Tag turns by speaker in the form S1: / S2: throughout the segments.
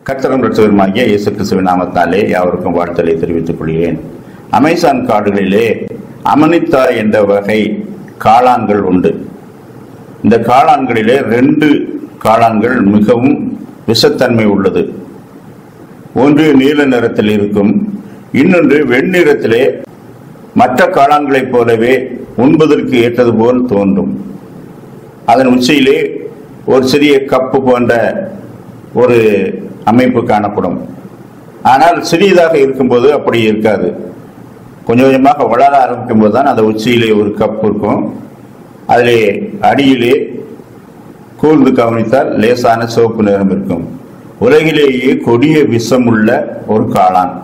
S1: கர்த்தரும் ரட்சகருமாகிய இயேசு கிறிஸ்துவின் நாமத்தாலே யாவருக்கும் வாழ்த்தலை தெரிவித்துக் கொள்கிறேன் அமேசான் காடுகளிலே அமனித்தா என்ற வகை காளான்கள் உண்டு இந்த காளான்களிலே ரெண்டு காளான்கள் மிகவும் விஷத்தன்மை உள்ளது ஒன்று நீல நிறத்தில் இருக்கும் இன்னொன்று வெண்ணிறத்திலே மற்ற காளான்களைப் போலவே உண்பதற்கு ஏற்றது போல் தோன்றும் அதன் உச்சியிலே ஒரு சிறிய கப்பு போன்ற ஒரு அமைப்பு காணப்படும் ஆனால் சிறியதாக இருக்கும்போது அப்படி இருக்காது கொஞ்சம் கொஞ்சமாக வளர ஆரம்பிக்கும் போது தான் அந்த உச்சியிலே ஒரு கப் இருக்கும் அதிலே அடியிலே கூர்ந்து கவனித்தால் லேசான சிவப்பு நிறம் இருக்கும் உலகிலேயே கொடிய விஷம் உள்ள ஒரு காளான்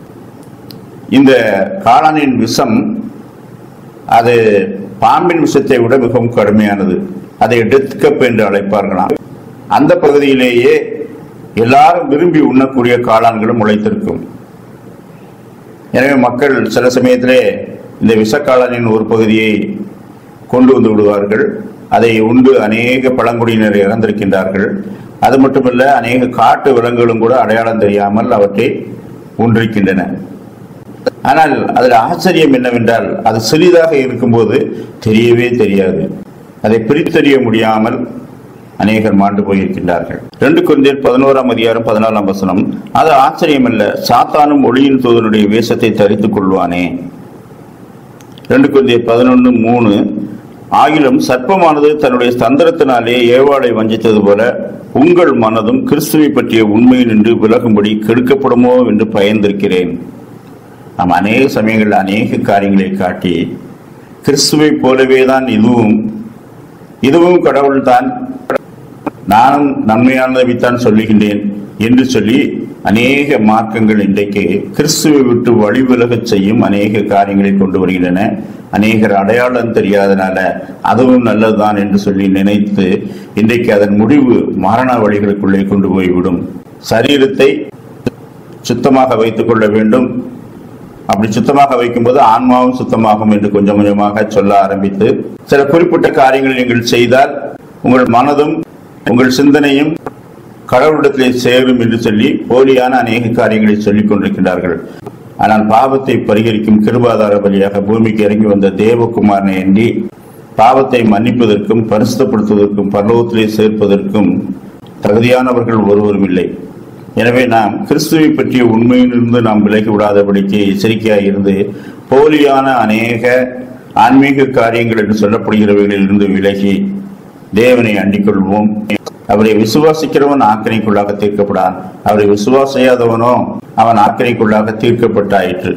S1: இந்த காளானின் விஷம் அது பாம்பின் விஷத்தை விட மிகவும் கடுமையானது அதை டெத் கப் என்று அழைப்பார்களாம் அந்த பகுதியிலேயே எல்லாரும் விரும்பி உண்ணக்கூடிய காளான்களும் முளைத்திருக்கும் எனவே மக்கள் சில சமயத்திலே இந்த விஷக்காளானின் ஒரு பகுதியை கொண்டு வந்து விடுவார்கள் அதை உண்டு அநேக பழங்குடியினர் இறந்திருக்கின்றார்கள் அது மட்டுமல்ல அநேக காட்டு விலங்குகளும் கூட அடையாளம் தெரியாமல் அவற்றை உண்டிருக்கின்றன ஆனால் அதில் ஆச்சரியம் என்னவென்றால் அது சிறிதாக இருக்கும்போது தெரியவே தெரியாது அதை பிரித்தறிய முடியாமல் அநேகர் மாண்டு போயிருக்கின்றார்கள் ரெண்டு குழந்தையர் பதினோராம் அதிகாரம் பதினாலாம் வசனம் அது ஆச்சரியமல்ல சாத்தானும் ஒளியின் தூதனுடைய வேஷத்தை தரித்துக் கொள்வானே ரெண்டு குழந்தையர் பதினொன்று மூணு ஆகிலும் சர்ப்பமானது தன்னுடைய தந்திரத்தினாலே ஏவாளை வஞ்சித்தது போல உங்கள் மனதும் கிறிஸ்துவை பற்றிய உண்மை நின்று விலகும்படி கெடுக்கப்படுமோ என்று பயந்திருக்கிறேன் நாம் அநேக சமயங்களில் அநேக காரியங்களை காட்டி கிறிஸ்துவை போலவே தான் இதுவும் இதுவும் கடவுள்தான் நானும் நன்மையானதைத்தான் சொல்லுகின்றேன் என்று சொல்லி அநேக மார்க்கங்கள் இன்றைக்கு கிறிஸ்துவை விட்டு வழிவிலகச் செய்யும் அநேக காரியங்களை கொண்டு வருகின்றன அநேகர் அடையாளம் தெரியாதனால அதுவும் நல்லதுதான் என்று சொல்லி நினைத்து இன்றைக்கு அதன் முடிவு மரண வழிகளுக்குள்ளே கொண்டு போய்விடும் சரீரத்தை சுத்தமாக வைத்துக் கொள்ள வேண்டும் அப்படி சுத்தமாக வைக்கும்போது ஆன்மாவும் சுத்தமாகும் என்று கொஞ்சம் கொஞ்சமாக சொல்ல ஆரம்பித்து சில குறிப்பிட்ட காரியங்களை நீங்கள் செய்தால் உங்கள் மனதும் உங்கள் சிந்தனையும் கடவுளிடத்திலே சேரும் என்று சொல்லி போலியான அநேக காரியங்களை சொல்லிக் கொண்டிருக்கிறார்கள் ஆனால் பாவத்தை பரிகரிக்கும் கிருபாதார வழியாக பூமிக்கு இறங்கி வந்த தேவகுமாரனை எண்ணி பாவத்தை மன்னிப்பதற்கும் பரிசுத்தப்படுத்துவதற்கும் பரலோகத்திலே சேர்ப்பதற்கும் தகுதியானவர்கள் ஒருவரும் இல்லை எனவே நாம் கிறிஸ்துவை பற்றிய உண்மையிலிருந்து நாம் விலகி விடாதபடிக்கு எச்சரிக்கையாக இருந்து போலியான அநேக ஆன்மீக காரியங்கள் என்று சொல்லப்படுகிறவைகளில் இருந்து விலகி தேவனை அண்டிக் கொள்வோம் அவரை விசுவாசிக்கிறவன் ஆக்கினைக்குள்ளாக தீர்க்கப்படான் அவரை விசுவாசியாதவனோ அவன் ஆக்கினைக்குள்ளாக தீர்க்கப்பட்டாயிற்று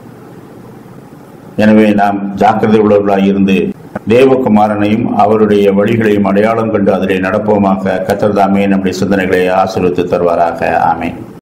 S1: எனவே நாம் ஜாக்கிரதை உள்ளவர்களாக இருந்து தேவகுமாரனையும் அவருடைய வழிகளையும் அடையாளம் கண்டு அதிலே நடப்போமாக கத்தர்தாமே நம்முடைய சிந்தனைகளை ஆசீர்வித்து தருவாராக ஆமென்